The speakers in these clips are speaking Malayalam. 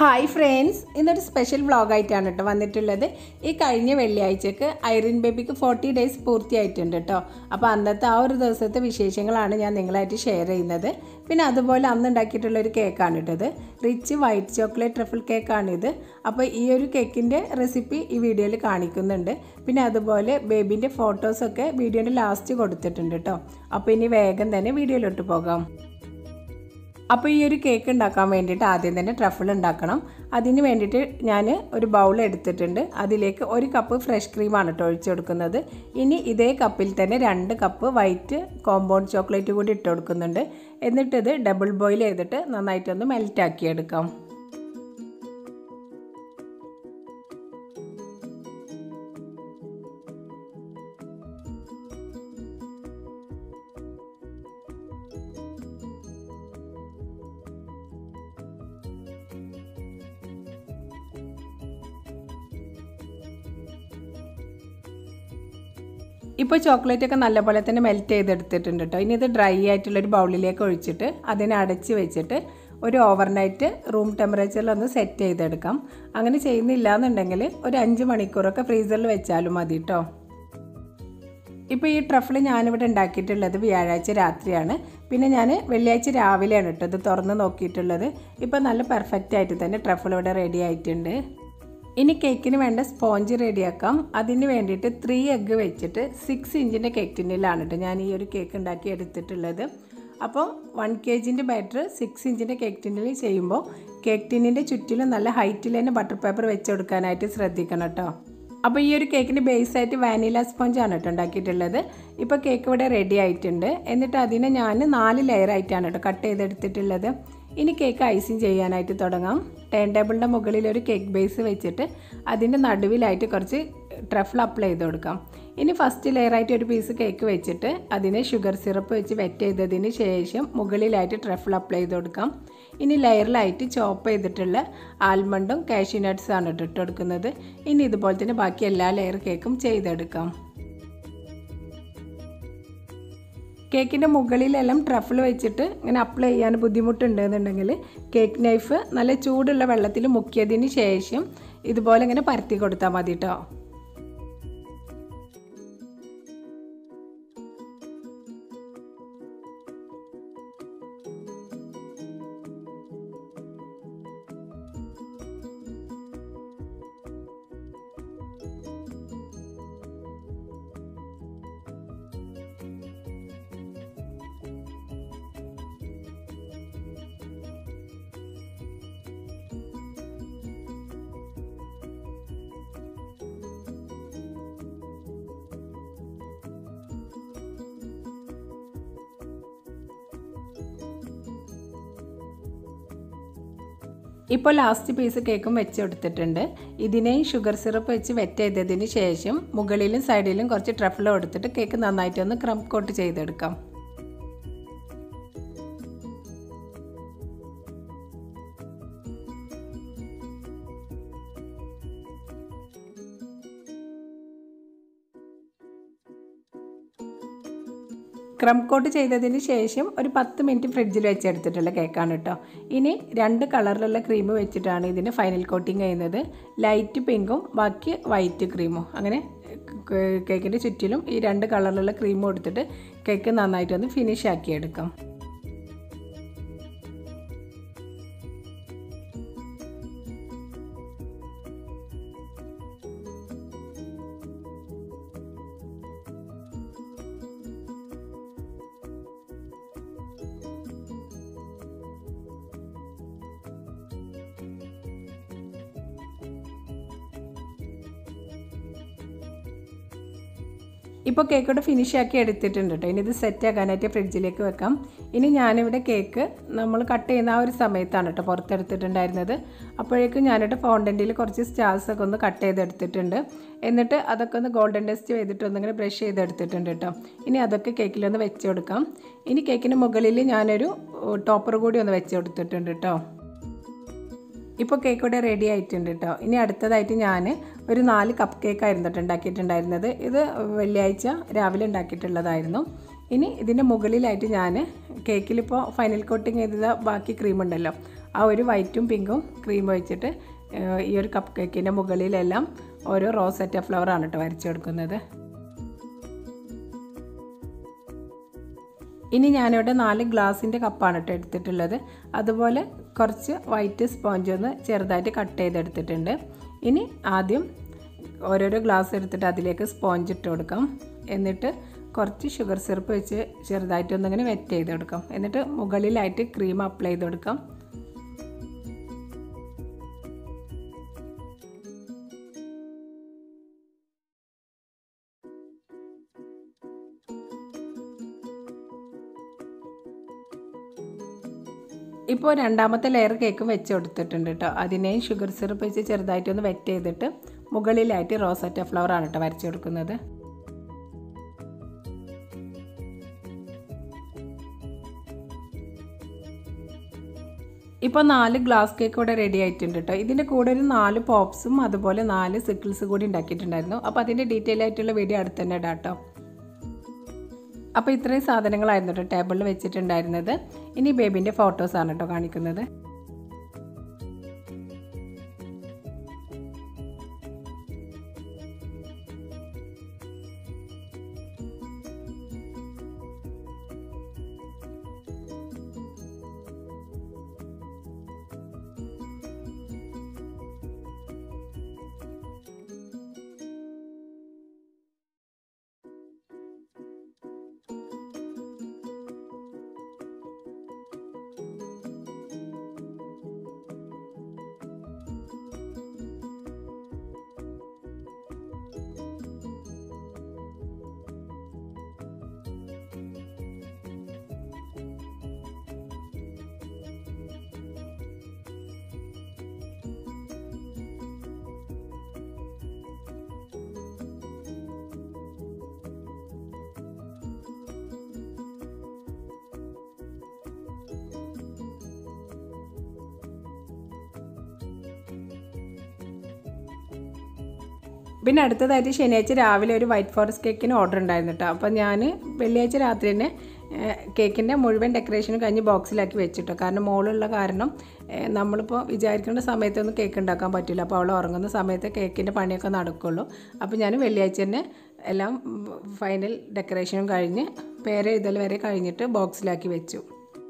ഹായ് ഫ്രണ്ട്സ് ഇന്നൊരു സ്പെഷ്യൽ വ്ളോഗായിട്ടാണ് കേട്ടോ വന്നിട്ടുള്ളത് ഈ കഴിഞ്ഞ വെള്ളിയാഴ്ചക്ക് ഐറിൻ ബേബിക്ക് ഫോർട്ടി ഡേയ്സ് പൂർത്തിയായിട്ടുണ്ട് കേട്ടോ അപ്പോൾ അന്നത്തെ ആ ഒരു ദിവസത്തെ വിശേഷങ്ങളാണ് ഞാൻ നിങ്ങളായിട്ട് ഷെയർ ചെയ്യുന്നത് പിന്നെ അതുപോലെ അന്ന് ഉണ്ടാക്കിയിട്ടുള്ള ഒരു കേക്കാണ് ഇട്ടത് റിച്ച് വൈറ്റ് ചോക്ലേറ്റ് ട്രഫിൾ കേക്കാണിത് അപ്പോൾ ഈ ഒരു കേക്കിൻ്റെ റെസിപ്പി ഈ വീഡിയോയിൽ കാണിക്കുന്നുണ്ട് പിന്നെ അതുപോലെ ബേബിൻ്റെ ഫോട്ടോസൊക്കെ വീഡിയോൻ്റെ ലാസ്റ്റ് കൊടുത്തിട്ടുണ്ട് കേട്ടോ അപ്പോൾ ഇനി വേഗം തന്നെ വീഡിയോയിലോട്ട് പോകാം അപ്പോൾ ഈ ഒരു കേക്ക് ഉണ്ടാക്കാൻ വേണ്ടിയിട്ട് ആദ്യം തന്നെ ട്രഫിൾ ഉണ്ടാക്കണം അതിന് വേണ്ടിയിട്ട് ഞാൻ ഒരു ബൗൾ എടുത്തിട്ടുണ്ട് അതിലേക്ക് ഒരു കപ്പ് ഫ്രഷ് ക്രീമാണ് കേട്ടോ ഒഴിച്ചു കൊടുക്കുന്നത് ഇനി ഇതേ കപ്പിൽ തന്നെ രണ്ട് കപ്പ് വൈറ്റ് കോമ്പൗണ്ട് ചോക്ലേറ്റ് കൂടി ഇട്ട് കൊടുക്കുന്നുണ്ട് എന്നിട്ടിത് ഡബിൾ ബോയിൽ ചെയ്തിട്ട് നന്നായിട്ടൊന്ന് മെൽറ്റാക്കി എടുക്കാം ഇപ്പോൾ ചോക്ലേറ്റ് ഒക്കെ നല്ലപോലെ തന്നെ മെൽറ്റ് ചെയ്തെടുത്തിട്ടുണ്ട് കേട്ടോ ഇനി ഇത് ഡ്രൈ ആയിട്ടുള്ളൊരു ബൗളിലേക്ക് ഒഴിച്ചിട്ട് അതിനെ അടച്ച് വെച്ചിട്ട് ഒരു ഓവർനൈറ്റ് റൂം ടെമ്പറേച്ചറിൽ ഒന്ന് സെറ്റ് ചെയ്തെടുക്കാം അങ്ങനെ ചെയ്യുന്നില്ല എന്നുണ്ടെങ്കിൽ ഒരു അഞ്ച് മണിക്കൂറൊക്കെ ഫ്രീസറിൽ വെച്ചാലും മതി കേട്ടോ ഇപ്പോൾ ഈ ട്രഫിൾ ഞാനിവിടെ ഉണ്ടാക്കിയിട്ടുള്ളത് വ്യാഴാഴ്ച രാത്രിയാണ് പിന്നെ ഞാൻ വെള്ളിയാഴ്ച രാവിലെയാണ് കേട്ടോ ഇത് തുറന്ന് നോക്കിയിട്ടുള്ളത് ഇപ്പോൾ നല്ല പെർഫെക്റ്റ് ആയിട്ട് തന്നെ ട്രഫിൾ ഇവിടെ റെഡി ആയിട്ടുണ്ട് ഇനി കേക്കിന് വേണ്ട സ്പോഞ്ച് റെഡിയാക്കാം അതിന് വേണ്ടിയിട്ട് ത്രീ എഗ്ഗ് വെച്ചിട്ട് സിക്സ് ഇഞ്ചിൻ്റെ കേക്ക് ടിന്നിലാണ് കേട്ടോ ഞാൻ ഈ ഒരു കേക്ക് ഉണ്ടാക്കി എടുത്തിട്ടുള്ളത് അപ്പോൾ വൺ കെ ജിൻ്റെ ബാറ്റർ സിക്സ് ഇഞ്ചിൻ്റെ കേക്ക് ടിന്നിൽ ചെയ്യുമ്പോൾ കേക്ക് ടിന്നിൻ്റെ ചുറ്റിലും നല്ല ഹൈറ്റിൽ തന്നെ ബട്ടർ പേപ്പർ വെച്ച് കൊടുക്കാനായിട്ട് ശ്രദ്ധിക്കണം കേട്ടോ അപ്പോൾ ഈ ഒരു കേക്കിൻ്റെ ബേസ് ആയിട്ട് വാനില സ്പോഞ്ചാണ് കേട്ടോ ഉണ്ടാക്കിയിട്ടുള്ളത് ഇപ്പോൾ കേക്ക് ഇവിടെ റെഡി ആയിട്ടുണ്ട് എന്നിട്ട് അതിനെ ഞാൻ നാല് ലെയർ ആയിട്ടാണ് കേട്ടോ കട്ട് ചെയ്തെടുത്തിട്ടുള്ളത് ഇനി കേക്ക് ഐസിങ് ചെയ്യാനായിട്ട് തുടങ്ങാം ടേൺ ടേബിളിൻ്റെ മുകളിൽ ഒരു കേക്ക് ബേസ് വെച്ചിട്ട് അതിൻ്റെ നടുവിലായിട്ട് കുറച്ച് ട്രഫിൾ അപ്ലൈ ചെയ്ത് കൊടുക്കാം ഇനി ഫസ്റ്റ് ലെയറായിട്ട് ഒരു പീസ് കേക്ക് വെച്ചിട്ട് അതിനെ ഷുഗർ സിറപ്പ് വെച്ച് വെറ്റ് ചെയ്തതിന് ശേഷം മുകളിലായിട്ട് ട്രഫിൾ അപ്ലൈ ചെയ്ത് കൊടുക്കാം ഇനി ലെയറിലായിട്ട് ചോപ്പ് ചെയ്തിട്ടുള്ള ആൽമണ്ടും കാഷ്യൂ നട്ട്സാണ് ഇട്ട് കൊടുക്കുന്നത് ഇനി ഇതുപോലെ തന്നെ ബാക്കി എല്ലാ ലെയർ കേക്കും ചെയ്തെടുക്കാം കേക്കിൻ്റെ മുകളിലെല്ലാം ട്രഫിൾ വെച്ചിട്ട് ഇങ്ങനെ അപ്ലൈ ചെയ്യാൻ ബുദ്ധിമുട്ടുണ്ടെന്നുണ്ടെങ്കിൽ കേക്ക് നൈഫ് നല്ല ചൂടുള്ള വെള്ളത്തിൽ മുക്കിയതിന് ശേഷം ഇതുപോലെ ഇങ്ങനെ പരത്തി കൊടുത്താൽ മതി കേട്ടോ ഇപ്പോൾ ലാസ്റ്റ് പീസ് കേക്കും വെച്ച് കൊടുത്തിട്ടുണ്ട് ഇതിനെയും ഷുഗർ സിറപ്പ് വെച്ച് വെറ്റ് ചെയ്തതിന് ശേഷം മുകളിലും സൈഡിലും കുറച്ച് ട്രഫിലോ എടുത്തിട്ട് കേക്ക് നന്നായിട്ടൊന്ന് ക്രം കോട്ട് ചെയ്തെടുക്കാം ക്രം കോട്ട് ചെയ്തതിന് ശേഷം ഒരു പത്ത് മിനിറ്റ് ഫ്രിഡ്ജിൽ വെച്ചെടുത്തിട്ടുള്ള കേക്കാണ് കേട്ടോ ഇനി രണ്ട് കളറിലുള്ള ക്രീം വെച്ചിട്ടാണ് ഇതിന് ഫൈനൽ കോട്ടിങ് ചെയ്യുന്നത് ലൈറ്റ് പിങ്കും ബാക്കി വൈറ്റ് ക്രീമും അങ്ങനെ കേക്കിൻ്റെ ചുറ്റിലും ഈ രണ്ട് കളറിലുള്ള ക്രീമും എടുത്തിട്ട് കേക്ക് നന്നായിട്ടൊന്ന് ഫിനിഷ് ആക്കി എടുക്കാം ഇപ്പോൾ കേക്കോടെ ഫിനിഷ് ആക്കി എടുത്തിട്ടുണ്ട് കേട്ടോ ഇനി ഇത് സെറ്റ് ആക്കാനായിട്ട് ഫ്രിഡ്ജിലേക്ക് വെക്കാം ഇനി ഞാനിവിടെ കേക്ക് നമ്മൾ കട്ട് ചെയ്യുന്ന ആ ഒരു സമയത്താണ് കേട്ടോ പുറത്തെടുത്തിട്ടുണ്ടായിരുന്നത് അപ്പോഴേക്കും ഞാനിവിടെ ഫോണ്ടൻറ്റിൽ കുറച്ച് സ്റ്റാർസൊക്കെ ഒന്ന് കട്ട് ചെയ്തെടുത്തിട്ടുണ്ട് എന്നിട്ട് അതൊക്കെ ഒന്ന് ഗോൾഡൻ ടെസ്റ്റ് ചെയ്തിട്ട് ഒന്നിങ്ങനെ ബ്രഷ് ചെയ്തെടുത്തിട്ടുണ്ട് കേട്ടോ ഇനി അതൊക്കെ കേക്കിലൊന്ന് വെച്ച് കൊടുക്കാം ഇനി കേക്കിന് മുകളിൽ ഞാനൊരു ടോപ്പർ കൂടി ഒന്ന് വെച്ച് കൊടുത്തിട്ടുണ്ട് കേട്ടോ ഇപ്പോൾ കേക്ക് ഇവിടെ റെഡി ആയിട്ടുണ്ട് കേട്ടോ ഇനി അടുത്തതായിട്ട് ഞാൻ ഒരു നാല് കപ്പ് കേക്ക് ആയിരുന്നു കേട്ടോ ഉണ്ടാക്കിയിട്ടുണ്ടായിരുന്നത് ഇത് വെള്ളിയാഴ്ച രാവിലെ ഉണ്ടാക്കിയിട്ടുള്ളതായിരുന്നു ഇനി ഇതിൻ്റെ മുകളിലായിട്ട് ഞാൻ കേക്കിലിപ്പോൾ ഫൈനൽ കോട്ടിങ് ചെയ്ത ബാക്കി ക്രീം ഉണ്ടല്ലോ ആ ഒരു വൈറ്റും പിങ്കും ക്രീം ഒഴിച്ചിട്ട് ഏഹ്, ഈ ഒരു കപ്പ് കേക്കിൻ്റെ മുകളിലെല്ലാം ഓരോ റോസറ്റ ഫ്ലവറാണ് കേട്ടോ വരച്ചെടുക്കുന്നത് ഇനി ഞാനിവിടെ നാല് ഗ്ലാസിൻ്റെ കപ്പാണ് കേട്ടോ എടുത്തിട്ടുള്ളത് അതുപോലെ കുറച്ച് വൈറ്റ് സ്പോഞ്ച് ഒന്ന് ചെറുതായിട്ട് കട്ട് ചെയ്തെടുത്തിട്ടുണ്ട് ഇനി ആദ്യം ഓരോരോ ഗ്ലാസ് എടുത്തിട്ട് അതിലേക്ക് സ്പോഞ്ച് ഇട്ട് കൊടുക്കാം എന്നിട്ട് കുറച്ച് ഷുഗർ സിറപ്പ് വെച്ച് ചെറുതായിട്ട് ഒന്നിങ്ങനെ വെറ്റ് ചെയ്ത് കൊടുക്കാം എന്നിട്ട് മുകളിലായിട്ട് ക്രീം അപ്ലൈ ചെയ്ത് കൊടുക്കാം ഇപ്പോൾ രണ്ടാമത്തെ ലെയർ കേക്കും വെച്ച് കൊടുത്തിട്ടുണ്ട് കേട്ടോ അതിനെയും ഷുഗർ സിറപ്പ് വെച്ച് ചെറുതായിട്ടൊന്ന് വെറ്റ് ചെയ്തിട്ട് മുകളിലായിട്ട് റോസറ്റ ഫ്ലവർ ആണ് കേട്ടോ വരച്ചു കൊടുക്കുന്നത് ഇപ്പോൾ നാല് ഗ്ലാസ് കേക്ക് ഇവിടെ റെഡി ആയിട്ടുണ്ട് കേട്ടോ ഇതിൻ്റെ കൂടെ ഒരു നാല് പോപ്സും അതുപോലെ നാല് സിക്കിൾസ് കൂടി ഉണ്ടാക്കിയിട്ടുണ്ടായിരുന്നു അപ്പോൾ അതിൻ്റെ ഡീറ്റെയിൽ ആയിട്ടുള്ള വീഡിയോ അടുത്ത് തന്നെ ഇടാം കേട്ടോ അപ്പോൾ ഇത്രയും സാധനങ്ങളായിരുന്നു കേട്ടോ ടേബിളിൽ വെച്ചിട്ടുണ്ടായിരുന്നത് ഇനി ബേബിൻ്റെ ഫോട്ടോസാണ് കേട്ടോ കാണിക്കുന്നത് പിന്നെ അടുത്തതായിട്ട് ശനിയാഴ്ച രാവിലെ ഒരു വൈറ്റ് ഫോറസ്റ്റ് കേക്കിന് ഓർഡർ ഉണ്ടായിരുന്നു കേട്ടോ അപ്പോൾ ഞാൻ വെള്ളിയാഴ്ച രാത്രി തന്നെ കേക്കിൻ്റെ മുഴുവൻ ഡെക്കറേഷനും കഴിഞ്ഞ് ബോക്സിലാക്കി വെച്ചിട്ടോ കാരണം മോളുള്ള കാരണം ഏഹ്, നമ്മളിപ്പോൾ വിചാരിക്കേണ്ട സമയത്തൊന്നും കേക്ക് ഉണ്ടാക്കാൻ പറ്റില്ല അപ്പോൾ അവൾ ഉറങ്ങുന്ന സമയത്ത് കേക്കിൻ്റെ പണിയൊക്കെ നടക്കുള്ളൂ അപ്പോൾ ഞാൻ വെള്ളിയാഴ്ച തന്നെ എല്ലാം ഫൈനൽ ഡെക്കറേഷനും കഴിഞ്ഞ് പേരെഴുതൽ വരെ കഴിഞ്ഞിട്ട് ബോക്സിലാക്കി വെച്ചു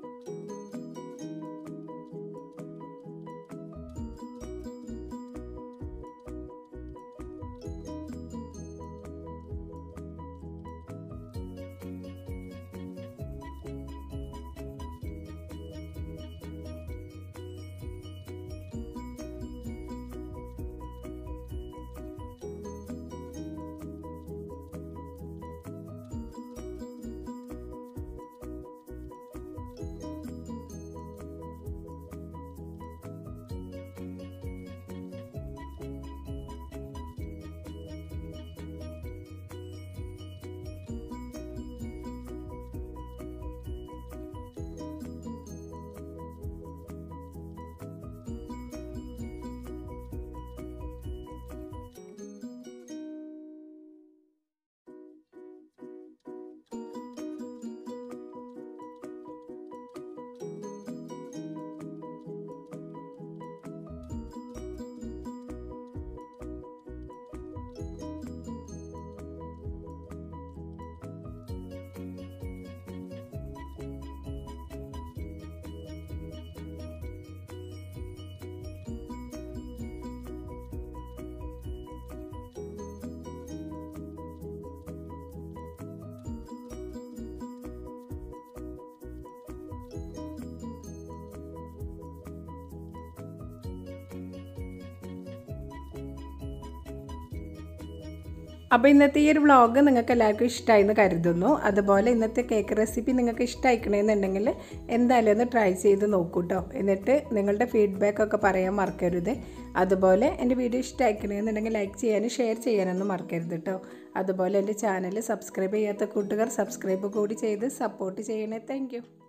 അപ്പോൾ ഇന്നത്തെ ഈ ഒരു വ്ളോഗ് നിങ്ങൾക്ക് എല്ലാവർക്കും ഇഷ്ടമായി എന്ന് കരുതുന്നു അതുപോലെ ഇന്നത്തെ കേക്ക് റെസിപ്പി നിങ്ങൾക്ക് ഇഷ്ടമായിക്കണമെന്നുണ്ടെങ്കിൽ എന്തായാലും ഒന്ന് ട്രൈ ചെയ്ത് നോക്കൂ കേട്ടോ എന്നിട്ട് നിങ്ങളുടെ ഫീഡ്ബാക്ക് ഒക്കെ പറയാൻ മറക്കരുത് അതുപോലെ എൻ്റെ വീഡിയോ ഇഷ്ടമായിക്കണമെന്നുണ്ടെങ്കിൽ ലൈക്ക് ചെയ്യാനും ഷെയർ ചെയ്യാനൊന്നും മറക്കരുത് കേട്ടോ അതുപോലെ എൻ്റെ ചാനൽ സബ്സ്ക്രൈബ് ചെയ്യാത്ത കൂട്ടുകാർ സബ്സ്ക്രൈബ് കൂടി ചെയ്ത് സപ്പോർട്ട് ചെയ്യണേ താങ്ക്